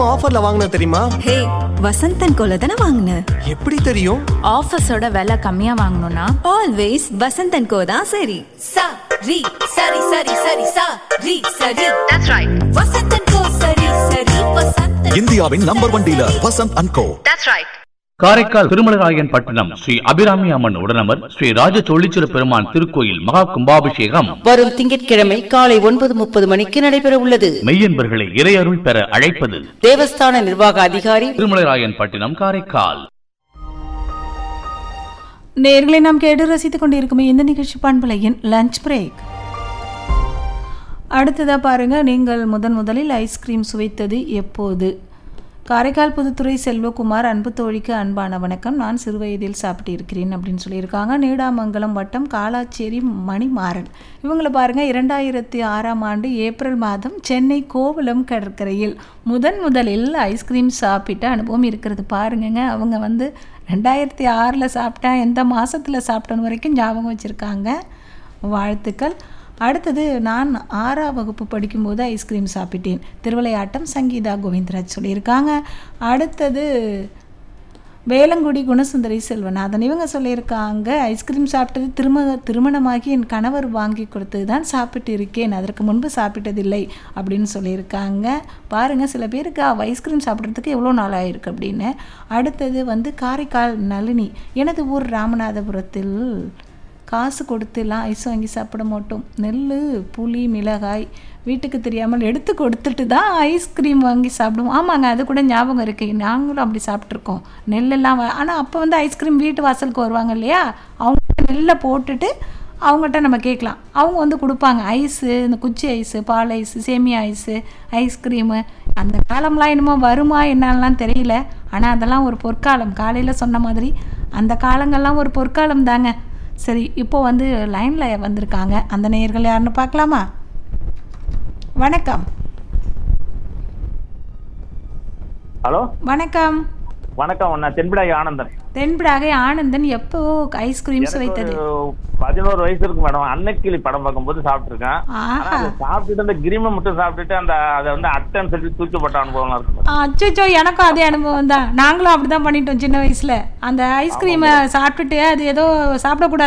ஆஃபர்ல வாங்கின தெரியுமா ஹே வசந்தன் கோல தானே வாங்கின எப்படி தெரியும் ஆஃபீஸோட விலை கம்மியா வாங்கணும்னா ஆல்வேஸ் வசந்தன் கோ தான் சரி sa ri sari sari sari sa ri sari that's right vasantan ko sari sari vasantan இந்தியாவின் number one dealer Vasanth and co Karaikal Thirumalarayan Pattinam Sri Abirami அம்மன் உடனமர் ஸ்ரீ ராஜ தொழிச்சிற பெருமான் திருக்கோயில் மகா கும்பாபிஷேகம் வரும் திங்கட்கிழமை காலை ஒன்பது முப்பது மணிக்கு நடைபெற உள்ளது மெய்யன்பர்களை இறையருள் பெற அழைப்பது தேவஸ்தான நிர்வாக அதிகாரி திருமலராயன் பட்டினம் காரைக்கால் நேர்களை நாம் கேட்டு ரசித்துக் கொண்டிருக்கும் இந்த நிகழ்ச்சி பண்பலையின் லஞ்ச் பிரேக் அடுத்ததாக பாருங்க நீங்கள் முதன் முதலில் ஐஸ்கிரீம் சுவைத்தது எப்போது காரைக்கால் புதுத்துறை செல்வகுமார் அன்பு தோழிக்கு அன்பான வணக்கம் நான் சிறுவயதில் சாப்பிட்டு இருக்கிறேன் அப்படின்னு சொல்லியிருக்காங்க நீடாமங்கலம் வட்டம் காலாச்சேரி மணிமாறன் இவங்களை பாருங்கள் இரண்டாயிரத்தி ஆறாம் ஆண்டு ஏப்ரல் மாதம் சென்னை கோவளம் கடற்கரையில் முதன் முதலில் ஐஸ்கிரீம் சாப்பிட்ட அனுபவம் இருக்கிறது பாருங்கங்க அவங்க வந்து ரெண்டாயிரத்தி ஆறில் சாப்பிட்டேன் எந்த மாதத்தில் சாப்பிட்டேன்னு வரைக்கும் ஞாபகம் வச்சுருக்காங்க வாழ்த்துக்கள் அடுத்தது நான் ஆறாம் வகுப்பு படிக்கும்போது ஐஸ்கிரீம் சாப்பிட்டேன் திருவிளையாட்டம் சங்கீதா கோவிந்தராஜ் சொல்லியிருக்காங்க அடுத்தது வேலங்குடி குணசுந்தரி செல்வநாதன் இவங்க சொல்லியிருக்காங்க ஐஸ்கிரீம் சாப்பிட்டது திரும திருமணமாகி என் கணவர் வாங்கி கொடுத்தது தான் சாப்பிட்டு இருக்கேன் அதற்கு முன்பு சாப்பிட்டதில்லை அப்படின்னு சொல்லியிருக்காங்க பாருங்கள் சில பேருக்கு அவ ஐஸ்கிரீம் சாப்பிட்றதுக்கு எவ்வளோ நாள் ஆயிருக்கு அப்படின்னு அடுத்தது வந்து காரைக்கால் நளினி எனது ஊர் ராமநாதபுரத்தில் காசு கொடுத்துலாம் ஐஸ் வாங்கி சாப்பிட மாட்டோம் நெல் புளி மிளகாய் வீட்டுக்கு தெரியாமல் எடுத்து கொடுத்துட்டு தான் ஐஸ்கிரீம் வாங்கி சாப்பிடுவோம் ஆமாங்க அது கூட ஞாபகம் இருக்குது நாங்களும் அப்படி சாப்பிட்ருக்கோம் நெல்லெல்லாம் ஆனால் அப்போ வந்து ஐஸ்கிரீம் வீட்டு வாசலுக்கு வருவாங்க இல்லையா அவங்க நெல்லை போட்டுட்டு அவங்ககிட்ட நம்ம கேட்கலாம் அவங்க வந்து கொடுப்பாங்க ஐஸு இந்த குச்சி ஐஸு பால் ஐஸு சேமியா ஐஸு ஐஸ்கிரீமு அந்த காலம்லாம் என்னமோ வருமா என்னலாம் தெரியல ஆனால் அதெல்லாம் ஒரு பொற்காலம் காலையில் சொன்ன மாதிரி அந்த காலங்கள்லாம் ஒரு பொற்காலம் தாங்க சரி இப்போ வந்து லைனில் வந்திருக்காங்க அந்த நேயர்கள் யாருன்னு பார்க்கலாமா வணக்கம் ஹலோ வணக்கம் வணக்கம் நான் தென்பிடாய் ஆனந்தன் தென்பிடாகை ஆனந்தன் எப்போ ஐஸ்கிரீம் சுவைத்தது ஒரு பதினோரு வயசு இருக்கு மேடம் அன்னக்கிளி படம் பார்க்கும்போது சாப்பிட்டுருக்கேன் ஆனா ஆஹா அதை சாப்பிட்டுட்டு அந்த கிரீமை மட்டும் சாப்பிட்டுட்டு அந்த அதை வந்து அட்டன் சொல்லி தூக்கப்பட்ட அனுபவம் இருக்கு மேடம். அச்சோ எனக்கும் அதே அனுபவம் தான் நாங்களும் அப்படிதான் பண்ணிட்டோம் சின்ன வயசுல அந்த ஐஸ்கிரீமை சாப்பிட்டுட்டு அது ஏதோ சாப்பிடக்கூடாது